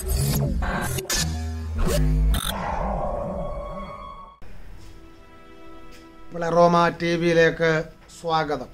പ്ലറോമ T വിയിലേക്ക് സ്വാഗതം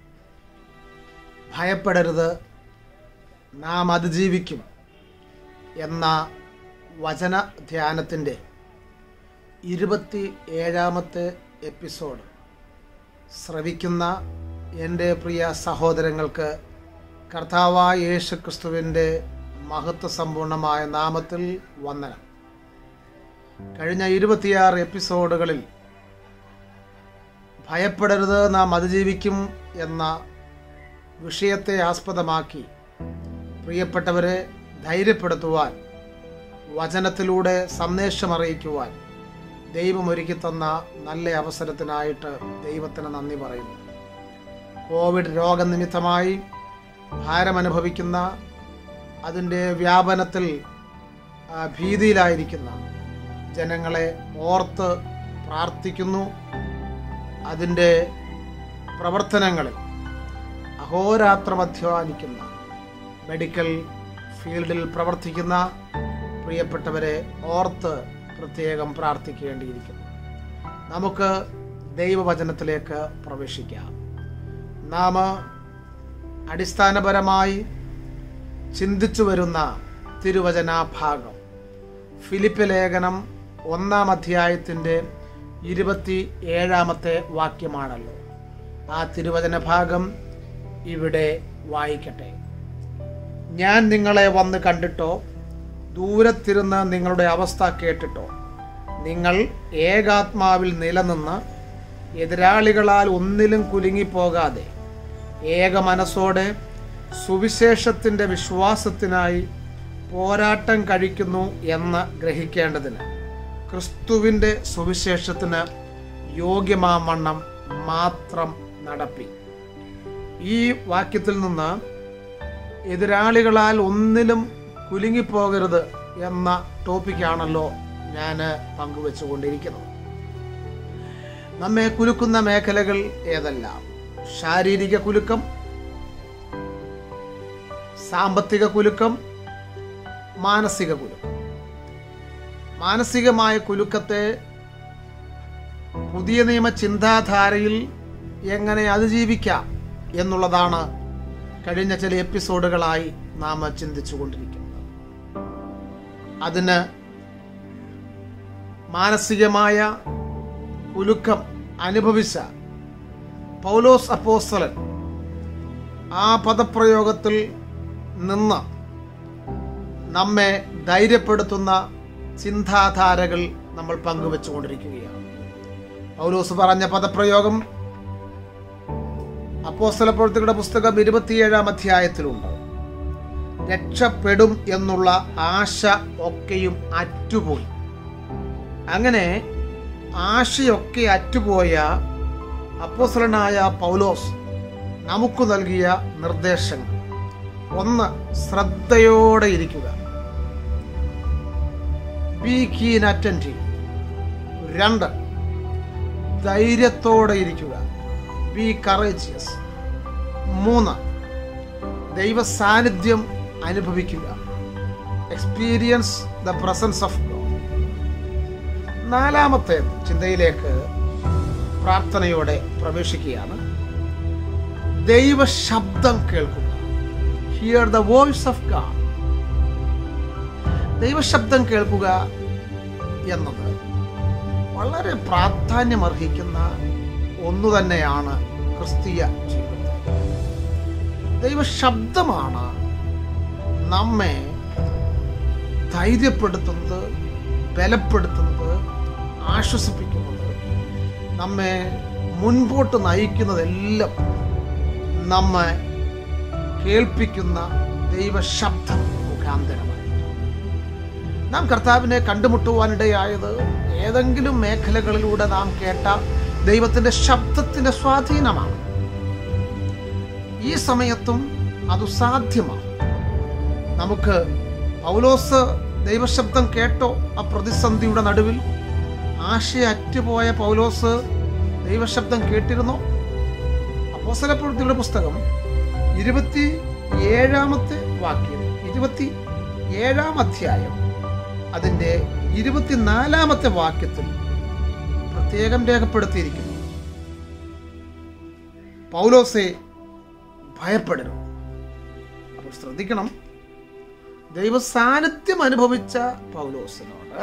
ഭയപ്പെടരുത് നാം അതിജീവിക്കും എന്ന വചന ധ്യാനത്തിൻ്റെ ഇരുപത്തി ഏഴാമത്തെ എപ്പിസോഡ് ശ്രവിക്കുന്ന എൻ്റെ പ്രിയ സഹോദരങ്ങൾക്ക് കർത്താവായ യേശു ക്രിസ്തുവിൻ്റെ മഹത്വസമ്പൂർണമായ നാമത്തിൽ വന്ദനം കഴിഞ്ഞ ഇരുപത്തിയാറ് എപ്പിസോഡുകളിൽ ഭയപ്പെടരുത് നാം അതിജീവിക്കും എന്ന വിഷയത്തെ ആസ്പദമാക്കി പ്രിയപ്പെട്ടവരെ ധൈര്യപ്പെടുത്തുവാൻ വചനത്തിലൂടെ സന്ദേശം അറിയിക്കുവാൻ ദൈവം ഒരുക്കി തന്ന നല്ല അവസരത്തിനായിട്ട് ദൈവത്തിന് നന്ദി പറയുന്നു കോവിഡ് രോഗനിമിത്തമായി ഭാരമനുഭവിക്കുന്ന അതിൻ്റെ വ്യാപനത്തിൽ ആ, ഭീതിയിലായിരിക്കുന്ന ജനങ്ങളെ ഓർത്ത് പ്രാർത്ഥിക്കുന്നു അതിൻ്റെ പ്രവർത്തനങ്ങളിൽ അഹോരാത്രം അധ്വാനിക്കുന്ന മെഡിക്കൽ ഫീൽഡിൽ പ്രവർത്തിക്കുന്ന പ്രിയപ്പെട്ടവരെ ഓർത്ത് പ്രത്യേകം പ്രാർത്ഥിക്കേണ്ടിയിരിക്കുന്നു നമുക്ക് ദൈവവചനത്തിലേക്ക് പ്രവേശിക്കാം നാം അടിസ്ഥാനപരമായി ചിന്തിച്ചു വരുന്ന തിരുവചന ഭാഗം ഫിലിപ്പ് ലേഖനം ഒന്നാം അധ്യായത്തിൻ്റെ ഇരുപത്തി ഏഴാമത്തെ വാക്യമാണല്ലോ ആ തിരുവചന ഭാഗം ഇവിടെ വായിക്കട്ടെ ഞാൻ നിങ്ങളെ വന്ന് കണ്ടിട്ടോ ദൂരത്തിരുന്ന് നിങ്ങളുടെ അവസ്ഥ കേട്ടിട്ടോ നിങ്ങൾ ഏകാത്മാവിൽ നിലനിന്ന് എതിരാളികളാൽ ഒന്നിലും കുലുങ്ങിപ്പോകാതെ ഏക മനസ്സോടെ സുവിശേഷത്തിൻ്റെ വിശ്വാസത്തിനായി പോരാട്ടം കഴിക്കുന്നു എന്ന് ഗ്രഹിക്കേണ്ടതിന് ക്രിസ്തുവിൻ്റെ സുവിശേഷത്തിന് യോഗ്യമാവണ്ണം മാത്രം നടപ്പി ഈ വാക്യത്തിൽ നിന്ന് എതിരാളികളാൽ ഒന്നിലും കുലുങ്ങിപ്പോകരുത് എന്ന ടോപ്പിക്കാണല്ലോ ഞാൻ പങ്കുവെച്ചുകൊണ്ടിരിക്കുന്നത് നമ്മെ കുലുക്കുന്ന മേഖലകൾ ഏതെല്ലാം ശാരീരിക കുലുക്കം സാമ്പത്തിക കുലുക്കം മാനസിക കുലുക്കം മാനസികമായ കുലുക്കത്തെ പുതിയ നിയമ ചിന്താധാരയിൽ എങ്ങനെ അതിജീവിക്കാം എന്നുള്ളതാണ് കഴിഞ്ഞ ചില എപ്പിസോഡുകളായി നാം ചിന്തിച്ചു കൊണ്ടിരിക്കുന്നത് അതിന് മാനസികമായ കുലുക്കം അനുഭവിച്ച പൗലോസ് അപ്പോസ്തലൻ ആ പദപ്രയോഗത്തിൽ നിന്ന് നമ്മെ ധൈര്യപ്പെടുത്തുന്ന ചിന്താധാരകൾ നമ്മൾ പങ്കുവെച്ചുകൊണ്ടിരിക്കുകയാണ് പൗലോസ് പറഞ്ഞ പദപ്രയോഗം അപ്പോസ്തല പ്രവൃത്തികളുടെ പുസ്തകം ഇരുപത്തിയേഴാം അധ്യായത്തിലുണ്ട് രക്ഷപ്പെടും എന്നുള്ള ആശ ഒക്കെയും അറ്റുപോയി അങ്ങനെ ആശയൊക്കെ അറ്റുപോയ അപ്പോസ്തലനായ പൗലോസ് നമുക്ക് നൽകിയ നിർദ്ദേശങ്ങൾ ഒന്ന് ശ്രദ്ധയോടെ ഇരിക്കുക ബി കീൻ അറ്റൻറ്റീവ് രണ്ട് ധൈര്യത്തോടെ ഇരിക്കുക ബി കറേജിയസ് മൂന്ന് ദൈവ സാന്നിധ്യം അനുഭവിക്കുക experience the presence of God നാലാമത്തെ ചിന്തയിലേക്ക് പ്രാർത്ഥനയോടെ പ്രവേശിക്കുകയാണ് ദൈവ ശബ്ദം കേൾക്കുക hear the voice of God ദൈവശബ്ദം കേൾക്കുക എന്നത് വളരെ പ്രാധാന്യമർഹിക്കുന്ന ഒന്നു തന്നെയാണ് ക്രിസ്തീയ ജീവിതത്തിൽ ദൈവശബ്ദമാണ് നമ്മെ ധൈര്യപ്പെടുത്തുന്നത് ബലപ്പെടുത്തുന്നത് ആശ്വസിപ്പിക്കുന്നത് നമ്മെ മുൻപോട്ട് നയിക്കുന്നതെല്ലാം നമ്മെ കേൾപ്പിക്കുന്ന ദൈവശബ്ദം മുഖാന്തരമായി നാം കർത്താവിനെ കണ്ടുമുട്ടുവാനിടയായത് ഏതെങ്കിലും മേഖലകളിലൂടെ നാം കേട്ട ദൈവത്തിൻ്റെ ശബ്ദത്തിൻ്റെ സ്വാധീനമാണ് ഈ സമയത്തും അത് സാധ്യമാണ് നമുക്ക് പൗലോസ് ദൈവശബ്ദം കേട്ടോ ആ പ്രതിസന്ധിയുടെ നടുവിൽ ആശയറ്റുപോയ പൗലോസ് ദൈവശബ്ദം കേട്ടിരുന്നോ അപ്പോസ്തലപ്രവൃത്തിയുടെ പുസ്തകം ഇരുപത്തി ഏഴാമത്തെ വാക്യം ഇരുപത്തി ഏഴാം അധ്യായം അതിൻ്റെ ഇരുപത്തിനാലാമത്തെ വാക്യത്തിൽ പ്രത്യേകം രേഖപ്പെടുത്തിയിരിക്കുന്നു പൗലോസെ ഭയപ്പെടരുത് അപ്പോൾ ശ്രദ്ധിക്കണം ദൈവ സാന്നിധ്യം അനുഭവിച്ച പൗലോസിനോട്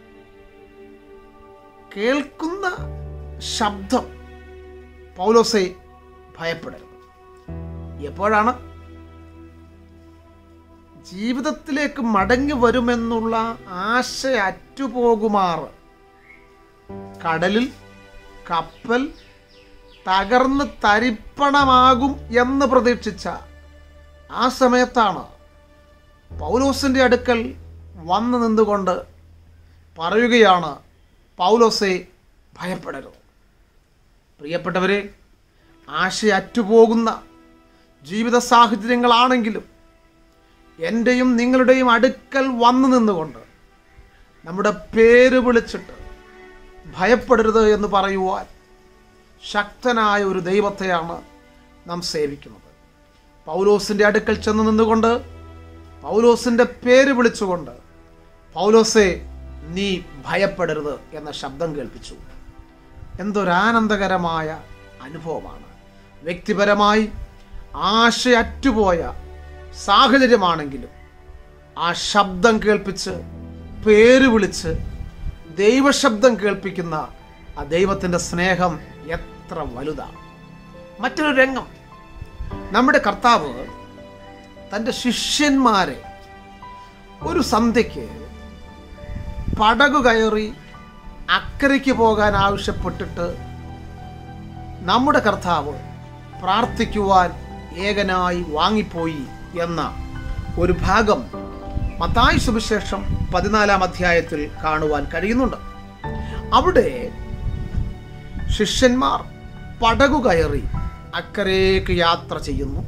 കേൾക്കുന്ന ശബ്ദം പൗലോസെ ഭയപ്പെടരുത് എപ്പോഴാണ് ജീവിതത്തിലേക്ക് മടങ്ങി വരുമെന്നുള്ള ആശ അറ്റുപോകുമാറ് കടലിൽ കപ്പൽ തകർന്ന് തരിപ്പണമാകും എന്ന് പ്രതീക്ഷിച്ച ആ സമയത്താണ് പൗലോസിൻ്റെ അടുക്കൽ വന്നു നിന്നുകൊണ്ട് പറയുകയാണ് പൗലോസെ ഭയപ്പെടരുത് പ്രിയപ്പെട്ടവരെ ആശ അറ്റുപോകുന്ന ജീവിത സാഹചര്യങ്ങളാണെങ്കിലും എൻ്റെയും നിങ്ങളുടെയും അടുക്കൽ വന്നു നിന്നുകൊണ്ട് നമ്മുടെ പേര് വിളിച്ചിട്ട് ഭയപ്പെടരുത് എന്ന് പറയുവാൻ ശക്തനായ ഒരു ദൈവത്തെയാണ് നാം സേവിക്കുന്നത് പൗലോസിൻ്റെ അടുക്കൽ ചെന്ന് നിന്നുകൊണ്ട് പൗലോസിൻ്റെ പേര് വിളിച്ചുകൊണ്ട് പൗലോസെ നീ ഭയപ്പെടരുത് എന്ന ശബ്ദം കേൾപ്പിച്ചു എന്തൊരാനന്ദകരമായ അനുഭവമാണ് വ്യക്തിപരമായി ആശ അറ്റുപോയ സാഹചര്യമാണെങ്കിലും ആ ശബ്ദം കേൾപ്പിച്ച് പേര് വിളിച്ച് ദൈവശബ്ദം കേൾപ്പിക്കുന്ന ആ ദൈവത്തിൻ്റെ സ്നേഹം എത്ര വലുതാണ് മറ്റൊരു രംഗം നമ്മുടെ കർത്താവ് തൻ്റെ ശിഷ്യന്മാരെ ഒരു സന്ധ്യയ്ക്ക് പടകു കയറി അക്കരയ്ക്ക് പോകാൻ ആവശ്യപ്പെട്ടിട്ട് നമ്മുടെ കർത്താവ് പ്രാർത്ഥിക്കുവാൻ ഏകനായി വാങ്ങിപ്പോയി എന്ന ഒരു ഭാഗം മത്തായി സുവിശേഷം പതിനാലാം അധ്യായത്തിൽ കാണുവാൻ കഴിയുന്നുണ്ട് അവിടെ ശിഷ്യന്മാർ പടകു കയറി അക്കരേക്ക് യാത്ര ചെയ്യുന്നു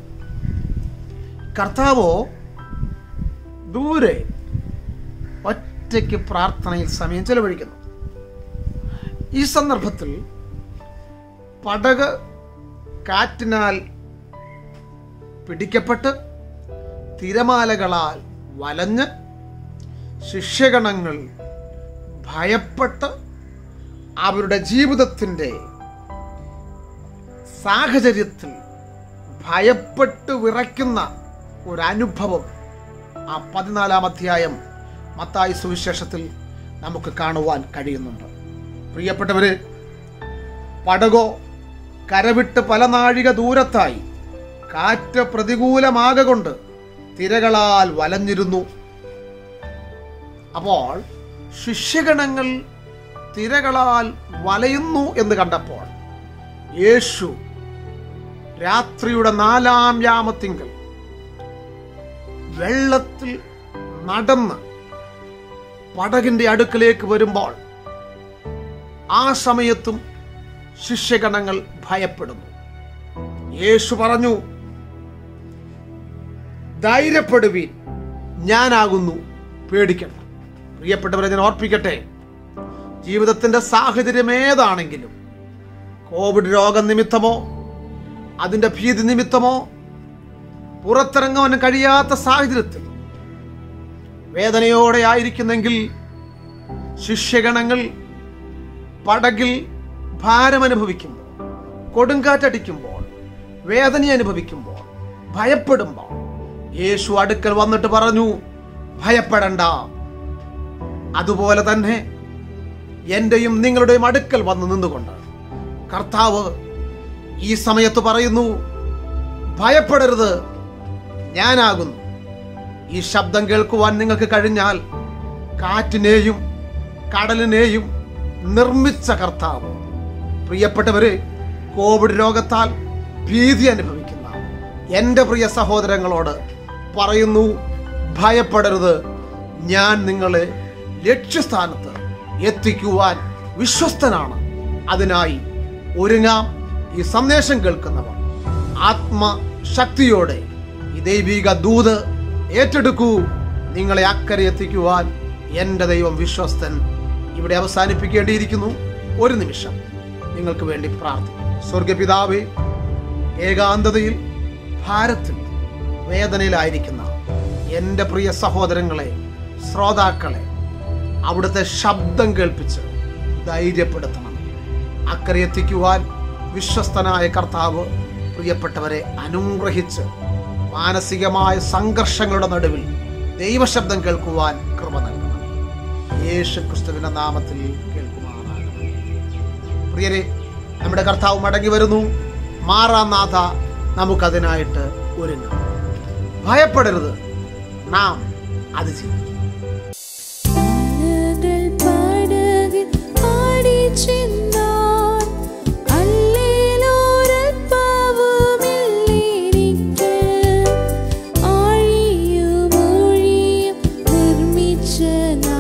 കർത്താവോ ദൂരെ ഒറ്റയ്ക്ക് പ്രാർത്ഥനയിൽ സമയം ചെലവഴിക്കുന്നു ഈ സന്ദർഭത്തിൽ പടക് കാറ്റിനാൽ പിടിക്കപ്പെട്ട് തിരമാലകളാൽ വലഞ്ഞ് ശിഷ്യഗണങ്ങൾ ഭയപ്പെട്ട് അവരുടെ ജീവിതത്തിൻ്റെ സാഹചര്യത്തിൽ ഭയപ്പെട്ട് വിറയ്ക്കുന്ന ഒരനുഭവം ആ പതിനാലാം അധ്യായം മത്തായി സുവിശേഷത്തിൽ നമുക്ക് കാണുവാൻ കഴിയുന്നുണ്ട് പ്രിയപ്പെട്ടവര് പടകോ കരവിട്ട് പല നാഴിക ദൂരത്തായി കാറ്റ് പ്രതികൂലമാകൊണ്ട് തിരകളാൽ വലഞ്ഞിരുന്നു അപ്പോൾ ശിഷ്യഗണങ്ങൾ തിരകളാൽ വലയുന്നു എന്ന് കണ്ടപ്പോൾ യേശു രാത്രിയുടെ നാലാം യാമത്തിങ്കൽ വെള്ളത്തിൽ നടന്ന് പടകിന്റെ അടുക്കലേക്ക് വരുമ്പോൾ ആ സമയത്തും ശിഷ്യഗണങ്ങൾ ഭയപ്പെടുന്നു യേശു പറഞ്ഞു ധൈര്യപ്പെടുവീൻ ഞാനാകുന്നു പേടിക്കണ്ട പ്രിയപ്പെട്ടവരെ ഞാൻ ഓർപ്പിക്കട്ടെ ജീവിതത്തിന്റെ സാഹചര്യം ഏതാണെങ്കിലും കോവിഡ് രോഗം നിമിത്തമോ അതിന്റെ ഭീതി നിമിത്തമോ പുറത്തിറങ്ങാൻ കഴിയാത്ത സാഹചര്യത്തിൽ വേദനയോടെ ആയിരിക്കുന്നെങ്കിൽ ശിഷ്യഗണങ്ങൾ പടകിൽ ഭാരമനുഭവിക്കുമ്പോൾ കൊടുങ്കാറ്റടിക്കുമ്പോൾ വേദന അനുഭവിക്കുമ്പോൾ ഭയപ്പെടുമ്പോൾ യേശു അടുക്കൽ വന്നിട്ട് പറഞ്ഞു ഭയപ്പെടണ്ട അതുപോലെ തന്നെ എന്റെയും നിങ്ങളുടെയും അടുക്കൽ വന്ന് നിന്നുകൊണ്ട് കർത്താവ് ഈ സമയത്ത് പറയുന്നു ഭയപ്പെടരുത് ഞാനാകുന്നു ഈ ശബ്ദം കേൾക്കുവാൻ നിങ്ങൾക്ക് കഴിഞ്ഞാൽ കാറ്റിനെയും കടലിനെയും നിർമ്മിച്ച കർത്താവ് പ്രിയപ്പെട്ടവരെ കോവിഡ് രോഗത്താൽ ഭീതി അനുഭവിക്കുന്ന എൻ്റെ പ്രിയ സഹോദരങ്ങളോട് പറയുന്നു ഭയപ്പെടരുത് ഞാൻ നിങ്ങളെ ലക്ഷ്യസ്ഥാനത്ത് എത്തിക്കുവാൻ വിശ്വസ്തനാണ് അതിനായി ഒരുങ്ങാം ഈ സന്ദേശം കേൾക്കുന്നവർ ആത്മശക്തിയോടെ ഈ ദൈവിക ദൂത് ഏറ്റെടുക്കൂ നിങ്ങളെ അക്കരെ എത്തിക്കുവാൻ എൻ്റെ ദൈവം വിശ്വസ്തൻ ഇവിടെ അവസാനിപ്പിക്കേണ്ടിയിരിക്കുന്നു ഒരു നിമിഷം നിങ്ങൾക്ക് വേണ്ടി പ്രാർത്ഥിക്കും സ്വർഗപിതാവേ ഏകാന്തതയിൽ ഭാരത്തിൽ വേദനയിലായിരിക്കുന്ന എൻ്റെ പ്രിയ സഹോദരങ്ങളെ ശ്രോതാക്കളെ അവിടുത്തെ ശബ്ദം കേൾപ്പിച്ച് ധൈര്യപ്പെടുത്തണം അക്കരെ എത്തിക്കുവാൻ വിശ്വസ്തനായ കർത്താവ് പ്രിയപ്പെട്ടവരെ അനുഗ്രഹിച്ച് മാനസികമായ സംഘർഷങ്ങളുടെ നടുവിൽ ദൈവശബ്ദം കേൾക്കുവാൻ കൃപ നൽകണം യേശു ക്രിസ്തുവിന്റെ നാമത്തിൽ കേൾക്കുമാറാകണം പ്രിയരെ നമ്മുടെ കർത്താവ് മടങ്ങി വരുന്നു മാറാനാഥ നമുക്കതിനായിട്ട് ഒരുങ്ങാം ഭയപ്പെടരുത് നാം അതിജീവിക്കും അലകൾ പടകിൽ ആടിച്ചെന്നാൽ അല്ലേലൊരൽപ്പവുമില്ലെനിക്ക്. ആഴിയും ഊഴിയും നിർമ്മിച്ച